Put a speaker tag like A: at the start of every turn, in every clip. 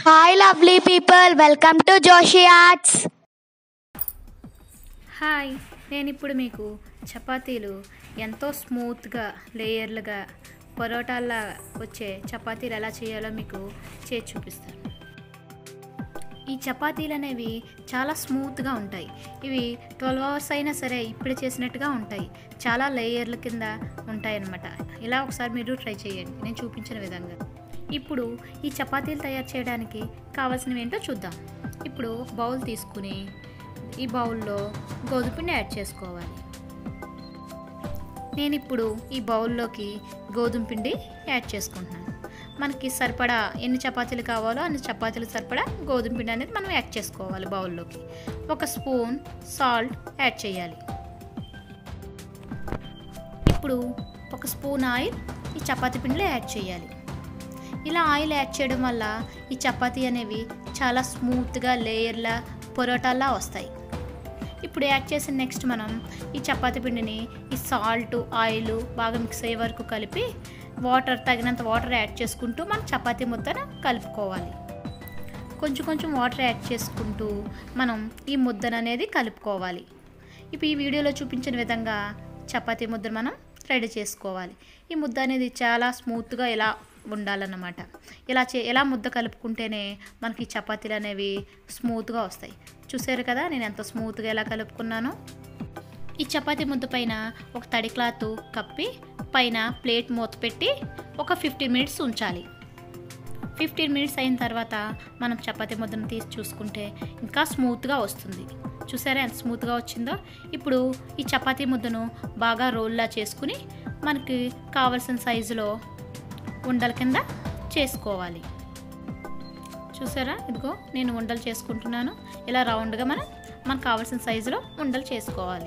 A: Hi, lovely people. Welcome to Joshi Arts.
B: Hi నేను ఇప్పుడు మీకు చపాతీలు ఎంతో స్మూత్గా లేయర్లుగా పరోటాల్లా వచ్చే చపాతీలు ఎలా చేయాలో మీకు చేసి చూపిస్తాను ఈ చపాతీలు అనేవి చాలా స్మూత్గా ఉంటాయి ఇవి ట్వెల్వ్ అవర్స్ అయినా సరే ఇప్పుడు చేసినట్టుగా ఉంటాయి చాలా లేయర్ల కింద ఉంటాయి అన్నమాట ఇలా ఒకసారి మీరు ట్రై చేయండి నేను చూపించిన విధంగా ఇప్పుడు ఈ చపాతీలు తయారు చేయడానికి కావాల్సినవి ఏంటో చూద్దాం ఇప్పుడు ఒక బౌల్ తీసుకుని ఈ బౌల్లో గోధుమ పిండి యాడ్ చేసుకోవాలి నేను ఇప్పుడు ఈ బౌల్లోకి గోధుమ పిండి యాడ్ చేసుకుంటున్నాను మనకి సరిపడా ఎన్ని చపాతీలు కావాలో అన్ని చపాతీలు సరిపడా గోధుమ పిండి అనేది మనం యాడ్ చేసుకోవాలి బౌల్లోకి ఒక స్పూన్ సాల్ట్ యాడ్ చేయాలి ఇప్పుడు ఒక స్పూన్ ఆయిల్ ఈ చపాతీ పిండిలో యాడ్ చేయాలి ఇలా ఆయిల్ యాడ్ చేయడం వల్ల ఈ చపాతీ అనేవి చాలా స్మూత్గా లేయర్లా పొరోటాలా వస్తాయి ఇప్పుడు యాడ్ చేసిన నెక్స్ట్ మనం ఈ చపాతీ పిండిని ఈ సాల్ట్ ఆయిల్ బాగా మిక్స్ అయ్యే వరకు కలిపి వాటర్ తగినంత వాటర్ యాడ్ చేసుకుంటూ మనం చపాతీ ముద్దను కలుపుకోవాలి కొంచెం కొంచెం వాటర్ యాడ్ చేసుకుంటూ మనం ఈ ముద్దను అనేది కలుపుకోవాలి ఇప్పుడు ఈ వీడియోలో చూపించిన విధంగా చపాతీ ముద్దను మనం రెడీ చేసుకోవాలి ఈ ముద్ద అనేది చాలా స్మూత్గా ఇలా ఉండాలన్నమాట ఇలా చే ఎలా ముద్ద కలుపుకుంటేనే మనకి చపాతీలు అనేవి స్మూత్గా వస్తాయి చూసారు కదా నేను ఎంత స్మూత్గా ఎలా కలుపుకున్నానో ఈ చపాతీ ముద్ద పైన ఒక తడి క్లాత్ కప్పి పైన ప్లేట్ మూత పెట్టి ఒక ఫిఫ్టీన్ మినిట్స్ ఉంచాలి ఫిఫ్టీన్ మినిట్స్ అయిన తర్వాత మనం చపాతీ ముద్దను తీసి చూసుకుంటే ఇంకా స్మూత్గా వస్తుంది చూసారా ఎంత స్మూత్గా వచ్చిందో ఇప్పుడు ఈ చపాతీ ముద్దను బాగా రోల్లా చేసుకుని మనకి కావలసిన సైజులో ఉండల కింద చేసుకోవాలి చూసారా ఇదిగో నేను ఉండలు చేసుకుంటున్నాను ఇలా రౌండ్గా మనం మనకు కావాల్సిన సైజులో ఉండలు చేసుకోవాలి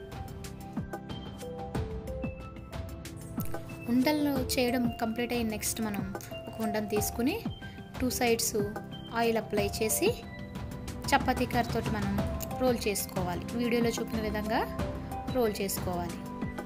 B: ఉండలు చేయడం కంప్లీట్ అయిన నెక్స్ట్ మనం ఒక ఉండను తీసుకుని టూ సైడ్స్ ఆయిల్ అప్లై చేసి చపాతీ కర్రతోటి మనం రోల్ చేసుకోవాలి వీడియోలో చూపిన విధంగా రోల్ చేసుకోవాలి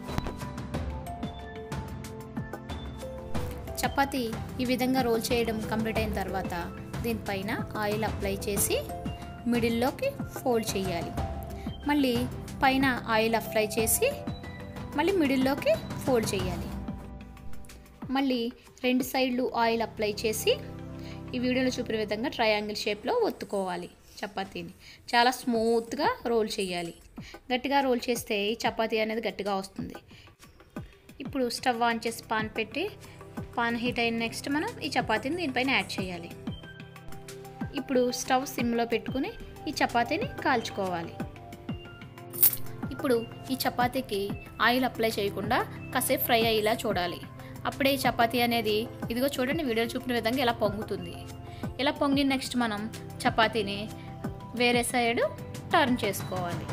B: చపాతీ ఈ విధంగా రోల్ చేయడం కంప్లీట్ అయిన తర్వాత దీనిపైన ఆయిల్ అప్లై చేసి మిడిల్లోకి ఫోల్డ్ చేయాలి మళ్ళీ పైన ఆయిల్ అప్లై చేసి మళ్ళీ మిడిల్లోకి ఫోల్డ్ చేయాలి మళ్ళీ రెండు సైడ్లు ఆయిల్ అప్లై చేసి ఈ వీడియోలో చూపిన విధంగా ట్రయాంగిల్ షేప్లో ఒత్తుకోవాలి చపాతీని చాలా స్మూత్గా రోల్ చేయాలి గట్టిగా రోల్ చేస్తే ఈ చపాతీ అనేది గట్టిగా వస్తుంది ఇప్పుడు స్టవ్ ఆన్ చేసి పాన్ పెట్టి పాన్ హీట్ అయిన నెక్స్ట్ మనం ఈ చపాతీని దీనిపైన యాడ్ చేయాలి ఇప్పుడు స్టవ్ సిమ్లో పెట్టుకుని ఈ చపాతీని కాల్చుకోవాలి ఇప్పుడు ఈ చపాతీకి ఆయిల్ అప్లై చేయకుండా కాసేపు ఫ్రై అయ్యేలా చూడాలి అప్పుడే ఈ చపాతీ అనేది ఇదిగో చూడండి వీడియో చూపిన విధంగా ఇలా పొంగుతుంది ఇలా పొంగిన నెక్స్ట్ మనం చపాతీని వేరే సైడ్ టర్న్ చేసుకోవాలి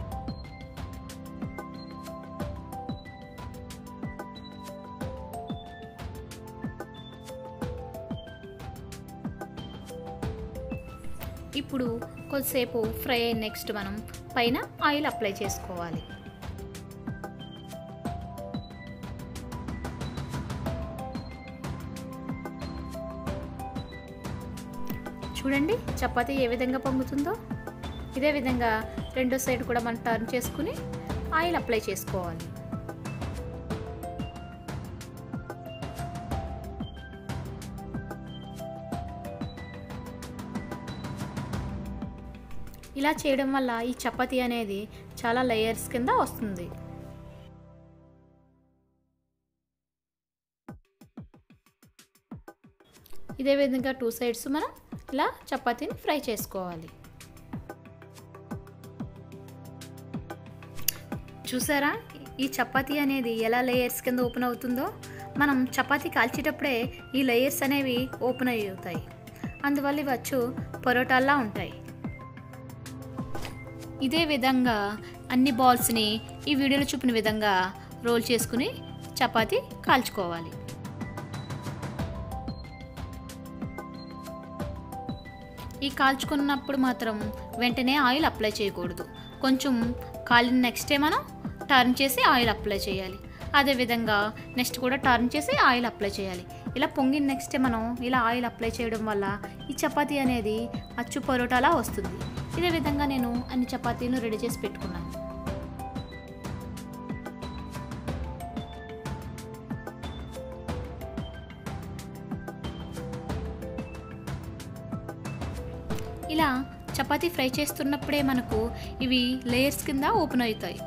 B: ఇప్పుడు కొద్దిసేపు ఫ్రై అయిన నెక్స్ట్ మనం పైన ఆయిల్ అప్లై చేసుకోవాలి చూడండి చపాతీ ఏ విధంగా పొంగుతుందో ఇదే విధంగా రెండో సైడ్ కూడా మనం టర్న్ చేసుకుని ఆయిల్ అప్లై చేసుకోవాలి ఇలా చేయడం వల్ల ఈ చపాతీ అనేది చాలా లేయర్స్ కింద వస్తుంది ఇదే విధంగా టూ సైడ్స్ మనం ఇలా చపాతీని ఫ్రై చేసుకోవాలి చూసారా ఈ చపాతీ అనేది ఎలా లేయర్స్ కింద ఓపెన్ అవుతుందో మనం చపాతీ కాల్చేటప్పుడే ఈ లేయర్స్ అనేవి ఓపెన్ అవుతాయి అందువల్ల ఇవి వచ్చు పొరోటాల్లా ఉంటాయి ఇదే విధంగా అన్ని బాల్స్ని ఈ వీడియోలో చూపిన విధంగా రోల్ చేసుకుని చపాతీ కాల్చుకోవాలి ఈ కాల్చుకున్నప్పుడు మాత్రం వెంటనే ఆయిల్ అప్లై చేయకూడదు కొంచెం కాలిన నెక్స్టే మనం టర్న్ చేసి ఆయిల్ అప్లై చేయాలి అదేవిధంగా నెక్స్ట్ కూడా టర్న్ చేసి ఆయిల్ అప్లై చేయాలి ఇలా పొంగిన నెక్స్ట్ మనం ఇలా ఆయిల్ అప్లై చేయడం వల్ల ఈ చపాతీ అనేది అచ్చు పరోటాలా వస్తుంది ఇదే విధంగా నేను అన్ని చపాతీలు రెడీ చేసి పెట్టుకున్నాను ఇలా చపాతీ ఫ్రై చేస్తున్నప్పుడే మనకు ఇవి లేయర్స్ కింద ఓపెన్ అవుతాయి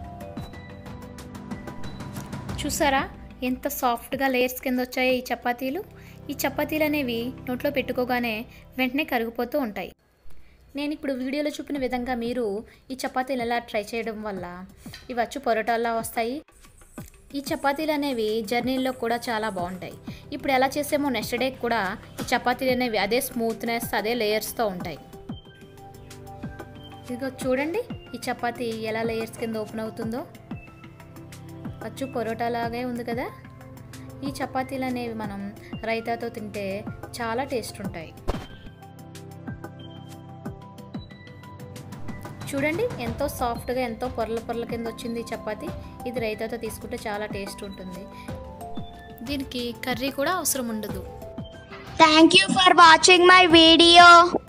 B: చూసారా ఎంత సాఫ్ట్గా లేయర్స్ కింద వచ్చాయో ఈ చపాతీలు ఈ చపాతీలు అనేవి నోట్లో పెట్టుకోగానే వెంటనే కరిగిపోతూ ఉంటాయి నేను ఇప్పుడు వీడియోలో చూపిన విధంగా మీరు ఈ చపాతీలు ఎలా ట్రై చేయడం వల్ల ఇవి అచ్చు పొరోటాల్లా వస్తాయి ఈ చపాతీలు అనేవి జర్నీల్లో కూడా చాలా బాగుంటాయి ఇప్పుడు ఎలా చేసామో నెక్స్ట్ డే కూడా ఈ చపాతీలు అనేవి అదే స్మూత్నెస్ అదే లేయర్స్తో ఉంటాయి ఇదిగో చూడండి ఈ చపాతీ ఎలా లేయర్స్ కింద ఓపెన్ అవుతుందో అచ్చు పొరోటా లాగే ఉంది కదా ఈ చపాతీలు అనేవి మనం రైతాతో తింటే చాలా టేస్ట్ ఉంటాయి చూడండి ఎంతో సాఫ్ట్గా ఎంతో పొరల పొరల కింద వచ్చింది ఈ చపాతీ ఇది రైతాతో తీసుకుంటే చాలా టేస్ట్ ఉంటుంది దీనికి కర్రీ కూడా అవసరం ఉండదు
A: Thank you for watching my video.